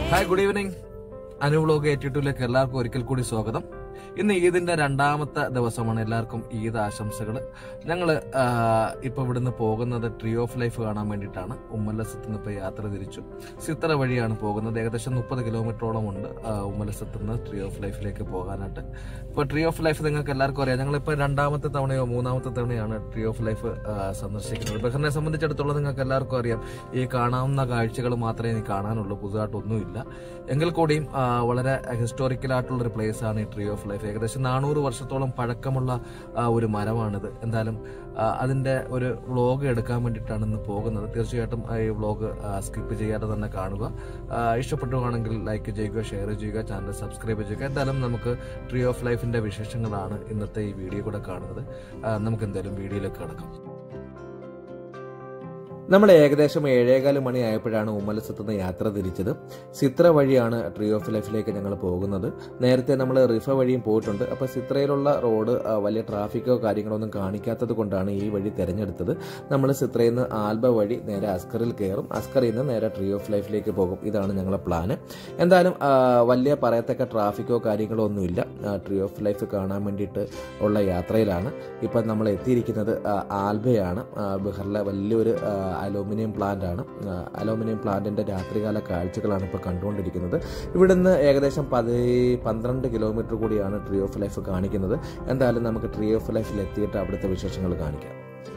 hi good evening Anu vlog ഏറ്റിട്ടുലേക്ക് എല്ലാവർക്കും ഒരിക്കൽ കൂടി സ്വാഗതം ഇന്ന് ഈദിന്റെ രണ്ടാമത്തെ ദിവസമാണ് എല്ലാവർക്കും ഈദ് ആശംസകൾ ഞങ്ങൾ ഇപ്പൊ ഇവിടുന്ന് പോകുന്നത് ട്രീ ഓഫ് ലൈഫ് കാണാൻ വേണ്ടിയിട്ടാണ് ഉമ്മലസത്ത് നിന്ന് ഇപ്പൊ യാത്ര തിരിച്ചു സിത്തറ വഴിയാണ് പോകുന്നത് ഏകദേശം മുപ്പത് കിലോമീറ്ററോളം ഉണ്ട് ആ, ഉമ്മലസത്ത് നിന്ന് ട്രീ ഓഫ് ലൈഫിലേക്ക് പോകാനായിട്ട് ഇപ്പൊ ട്രീ ഓഫ് ലൈഫ് നിങ്ങൾക്ക് എല്ലാവർക്കും അറിയാം ഞങ്ങളിപ്പോ രണ്ടാമത്തെ തവണയോ മൂന്നാമത്തെ തവണയാണ് ട്രീ ഓഫ് ലൈഫ് ആ, സന്ദർശിക്കുന്നത് ബഹറിനെ സംബന്ധിച്ചിടത്തോളം നിങ്ങൾക്ക് എല്ലാവർക്കും അറിയാം ഈ കാണാവുന്ന കാഴ്ചകൾ മാത്രമേ ഇനി കാണാനുള്ളൂ പുതുതായിട്ടൊന്നുമില്ല എങ്കിൽ കൂടിയും ആ, വളരെ ഹിസ്റ്റോറിക്കൽ ആയിട്ടുള്ള ഒരു പ്ലേസ് ആണ് ഈ ട്രീ ഓഫ് ലൈഫ് ഏകദേശം നാനൂറ് വർഷത്തോളം പഴക്കമുള്ള ആ, ഒരു മരമാണിത് എന്തായാലും ആ, അതിന്റെ ഒരു വ്ളോഗ് എടുക്കാൻ വേണ്ടിയിട്ടാണ് ഇന്ന് പോകുന്നത് തീർച്ചയായിട്ടും ആ, ഈ വ്ളോഗ് സ്കിപ്പ് ചെയ്യാതെ തന്നെ കാണുക ആ, ഇഷ്ടപ്പെട്ടുവാണെങ്കിൽ ലൈക്ക് ചെയ്യുക ഷെയർ ചെയ്യുക ചാനൽ സബ്സ്ക്രൈബ് ചെയ്യുക എന്തായാലും നമുക്ക് ട്രീ ഓഫ് ലൈഫിന്റെ വിശേഷങ്ങളാണ് ഇന്നത്തെ ഈ വീഡിയോ കൂടെ കാണുന്നത് ആ, നമുക്ക് എന്തായാലും വീഡിയോയിലേക്ക് കിടക്കാം നമ്മൾ ഏകദേശം ഏഴേകാല് മണി ആയപ്പോഴാണ് ഉമ്മലസത്ത് നിന്ന് യാത്ര തിരിച്ചത് സിത്ര വഴിയാണ് ട്രീ ഓഫ് ലൈഫിലേക്ക് ഞങ്ങൾ പോകുന്നത് നേരത്തെ നമ്മൾ റിഫ വഴിയും പോയിട്ടുണ്ട് അപ്പോൾ സിത്രയിലുള്ള റോഡ് ആ, വലിയ ട്രാഫിക്കോ കാര്യങ്ങളോ ഒന്നും കാണിക്കാത്തത് കൊണ്ടാണ് ഈ വഴി തിരഞ്ഞെടുത്തത് നമ്മൾ സിത്രയിൽ നിന്ന് ആൽബ വഴി നേരെ അസ്കറിൽ കയറും അസ്കറിൽ നിന്ന് നേരെ ട്രീ ഓഫ് ലൈഫിലേക്ക് പോകും ഇതാണ് ഞങ്ങളുടെ പ്ലാന് എന്തായാലും ആ, വലിയ പറയത്തക്ക ട്രാഫിക്കോ കാര്യങ്ങളോ ഒന്നുമില്ല ആ, ട്രീ ഓഫ് ലൈഫ് കാണാൻ വേണ്ടിയിട്ട് ഉള്ള യാത്രയിലാണ് ഇപ്പം നമ്മൾ എത്തിയിരിക്കുന്നത് ആ, ആൽബയാണ് ആ, ബിഹാറിലെ വലിയൊരു ആ, അലൂമിനിയം പ്ലാന്റ് ആണ് ആ, അലൂമിനിയം പ്ലാന്റിന്റെ രാത്രികാല കാഴ്ചകളാണ് ഇപ്പോൾ കണ്ടുകൊണ്ടിരിക്കുന്നത് ഇവിടുന്ന് ഏകദേശം പതി പന്ത്രണ്ട് കിലോമീറ്റർ കൂടിയാണ് ട്രീ ഓഫ് ലൈഫ് കാണിക്കുന്നത് എന്തായാലും നമുക്ക് ട്രീ ഓഫ് ലൈഫിൽ എത്തിയിട്ട് അവിടുത്തെ വിശേഷങ്ങൾ കാണിക്കാം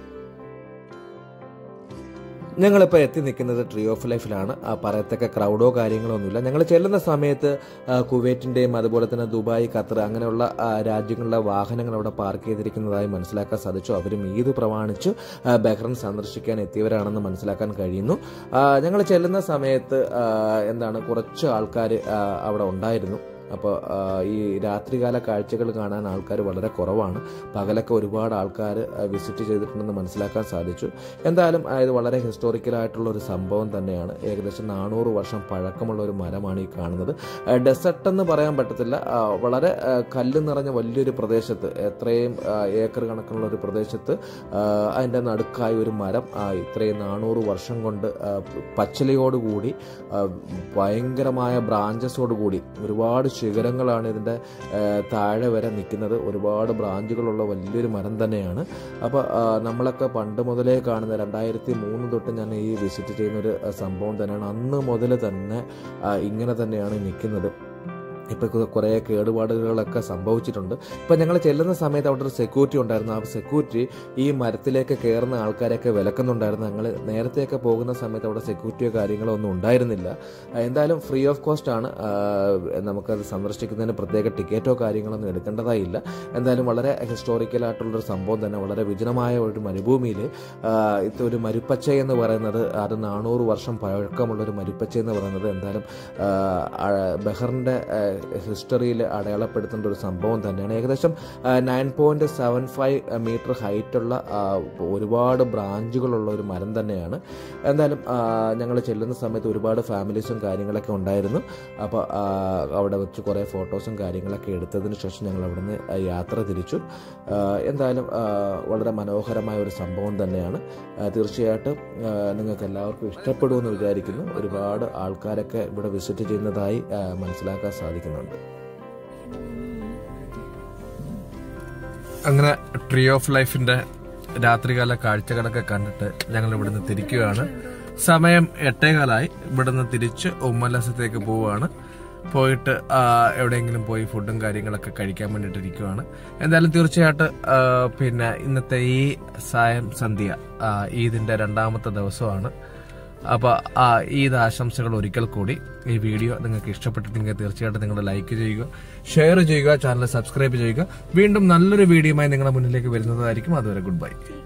ഞങ്ങളിപ്പോൾ എത്തി നിൽക്കുന്നത് ട്രീ ഓഫ് ലൈഫിലാണ് ആ, പറയത്തക്ക ക്രൗഡോ കാര്യങ്ങളോ ഒന്നുമില്ല ഞങ്ങൾ ചെല്ലുന്ന സമയത്ത് ആ, കുവൈറ്റിന്റെയും അതുപോലെ തന്നെ ദുബായ് ഖത്തർ അങ്ങനെയുള്ള ആ, രാജ്യങ്ങളിലെ വാഹനങ്ങൾ അവിടെ പാർക്ക് ചെയ്തിരിക്കുന്നതായി മനസ്സിലാക്കാൻ സാധിച്ചു അവരും ഈദ് പ്രമാണിച്ച് ആ, ബഹ്റൈൻ സന്ദർശിക്കാൻ എത്തിയവരാണെന്ന് മനസ്സിലാക്കാൻ കഴിയുന്നു ഞങ്ങൾ ചെല്ലുന്ന സമയത്ത് ആ, എന്താണ് കുറച്ച് ആൾക്കാർ അവിടെ ഉണ്ടായിരുന്നു അപ്പോൾ ഈ രാത്രികാല കാഴ്ചകൾ കാണാൻ ആൾക്കാർ വളരെ കുറവാണ് പകലൊക്കെ ഒരുപാട് ആൾക്കാർ വിസിറ്റ് ചെയ്തിട്ടുണ്ടെന്ന് മനസ്സിലാക്കാൻ സാധിച്ചു എന്തായാലും ആ, ഇത് വളരെ ഹിസ്റ്റോറിക്കൽ ആയിട്ടുള്ള ഒരു സംഭവം തന്നെയാണ് ഏകദേശം നാനൂറ് വർഷം പഴക്കമുള്ള ഒരു മരമാണ് ഈ കാണുന്നത് ഡെസർട്ട് എന്ന് പറയാൻ പറ്റത്തില്ല ആ, വളരെ ആ, കല്ല് നിറഞ്ഞ വലിയൊരു പ്രദേശത്ത് എത്രയും ആ, ഏക്കർ കണക്കുള്ള ഒരു പ്രദേശത്ത് ആ, അതിൻ്റെ നടുക്കായ ഒരു മരം ആ, ഇത്രയും നാനൂറ് വർഷം കൊണ്ട് ആ, പച്ചിലയോടുകൂടി ആ, ഭയങ്കരമായ ബ്രാഞ്ചസോട് കൂടി ഒരുപാട് ശിഖരങ്ങളാണ് ഇതിൻ്റെ ആ, താഴെ വരെ നിൽക്കുന്നത് ഒരുപാട് ബ്രാഞ്ചുകളുള്ള വലിയൊരു മരം തന്നെയാണ് അപ്പോൾ നമ്മളൊക്കെ പണ്ട് മുതലേ കാണുന്ന രണ്ടായിരത്തി മൂന്ന് തൊട്ട് ഞാൻ ഈ വിസിറ്റ് ചെയ്യുന്ന ഒരു ആ, സംഭവം തന്നെയാണ് അന്ന് മുതൽ തന്നെ ആ, ഇങ്ങനെ തന്നെയാണ് നിൽക്കുന്നത് ഇപ്പൊ കു- കുറേ കേടുപാടുകളൊക്കെ സംഭവിച്ചിട്ടുണ്ട് ഇപ്പൊ ഞങ്ങൾ ചെല്ലുന്ന സമയത്ത് അവിടെ ഒരു സെക്യൂരിറ്റി ഉണ്ടായിരുന്നു ആ സെക്യൂരിറ്റി ഈ മരത്തിലേക്ക് കയറുന്ന ആൾക്കാരെയൊക്കെ വിലക്കുന്നുണ്ടായിരുന്നു ഞങ്ങൾ നേരത്തെയൊക്കെ പോകുന്ന സമയത്ത് അവിടെ സെക്യൂരിറ്റിയോ കാര്യങ്ങളോ ഒന്നും ഉണ്ടായിരുന്നില്ല ആ, എന്തായാലും ഫ്രീ ഓഫ് കോസ്റ്റ് ആണ് ആ, നമുക്കത് സന്ദർശിക്കുന്നതിന് പ്രത്യേക ടിക്കറ്റോ കാര്യങ്ങളൊന്നും എടുക്കേണ്ടതായില്ല എന്തായാലും വളരെ ഹിസ്റ്റോറിക്കൽ ആയിട്ടുള്ളൊരു സംഭവം തന്നെ വളരെ വിജനമായ ഒരു മരുഭൂമിയിൽ ഇത് ഒരു മരുപ്പച്ച എന്ന് പറയുന്നത് അത് നാനൂറ് വർഷം പഴക്കമുള്ള ഒരു മരുപ്പച്ച എന്ന് പറയുന്നത് എന്തായാലും ആ, ആ, ബഹറിന്റെ ഹിസ്റ്ററിയിൽ അടയാളപ്പെടുത്തേണ്ട ഒരു സംഭവം തന്നെയാണ് ഏകദേശം nine point seven five metre ഹൈറ്റുള്ള ഒരുപാട് ബ്രാഞ്ചുകളുള്ള ഒരു മരം തന്നെയാണ് എന്തായാലും ഞങ്ങൾ ചെല്ലുന്ന സമയത്ത് ഒരുപാട് ഫാമിലീസും കാര്യങ്ങളൊക്കെ ഉണ്ടായിരുന്നു അപ്പോൾ അവിടെ വെച്ച് കുറേ ഫോട്ടോസും കാര്യങ്ങളൊക്കെ എടുത്തതിന് ശേഷം ഞങ്ങൾ അവിടുന്ന് യാത്ര തിരിച്ചു ആ, എന്തായാലും ആ, വളരെ മനോഹരമായ ഒരു സംഭവം തന്നെയാണ് ആ, തീർച്ചയായിട്ടും ആ, നിങ്ങൾക്ക് എല്ലാവർക്കും ഇഷ്ടപ്പെടുമെന്ന് വിചാരിക്കുന്നു ഒരുപാട് ആൾക്കാരൊക്കെ ഇവിടെ വിസിറ്റ് ചെയ്യുന്നതായി ആ, മനസ്സിലാക്കാൻ സാധിക്കുന്നുണ്ട് അങ്ങനെ ട്രീ ഓഫ് ലൈഫിന്റെ രാത്രികാല കാഴ്ചകളൊക്കെ കണ്ടിട്ട് ഞങ്ങൾ ഇവിടുന്ന് തിരിക്കുകയാണ് സമയം എട്ടേകാലായി ഇവിടുന്ന് തിരിച്ച് ഉമ്മലസത്തേക്ക് പോവുകയാണ് പോയിട്ട് ആ, എവിടെയെങ്കിലും പോയി ഫുഡും കാര്യങ്ങളൊക്കെ കഴിക്കാൻ വേണ്ടിയിട്ട് ഇരിക്കുവാണ് എന്തായാലും തീർച്ചയായിട്ടും ആ, പിന്നെ ഇന്നത്തെ ഈ സായം സന്ധ്യ ആ, ഈദിന്റെ രണ്ടാമത്തെ ദിവസമാണ് അപ്പോൾ ആ ഈദ് ആശംസകൾ ഒരിക്കൽ കൂടി ഈ വീഡിയോ നിങ്ങൾക്ക് ഇഷ്ടപ്പെട്ടിട്ടുണ്ടെങ്കിൽ തീർച്ചയായിട്ടും നിങ്ങൾ ലൈക്ക് ചെയ്യുക ഷെയർ ചെയ്യുക ചാനൽ സബ്സ്ക്രൈബ് ചെയ്യുക വീണ്ടും നല്ലൊരു വീഡിയോയുമായി നിങ്ങളുടെ മുന്നിലേക്ക് വരുന്നതായിരിക്കും അതുവരെ ഗുഡ് ബൈ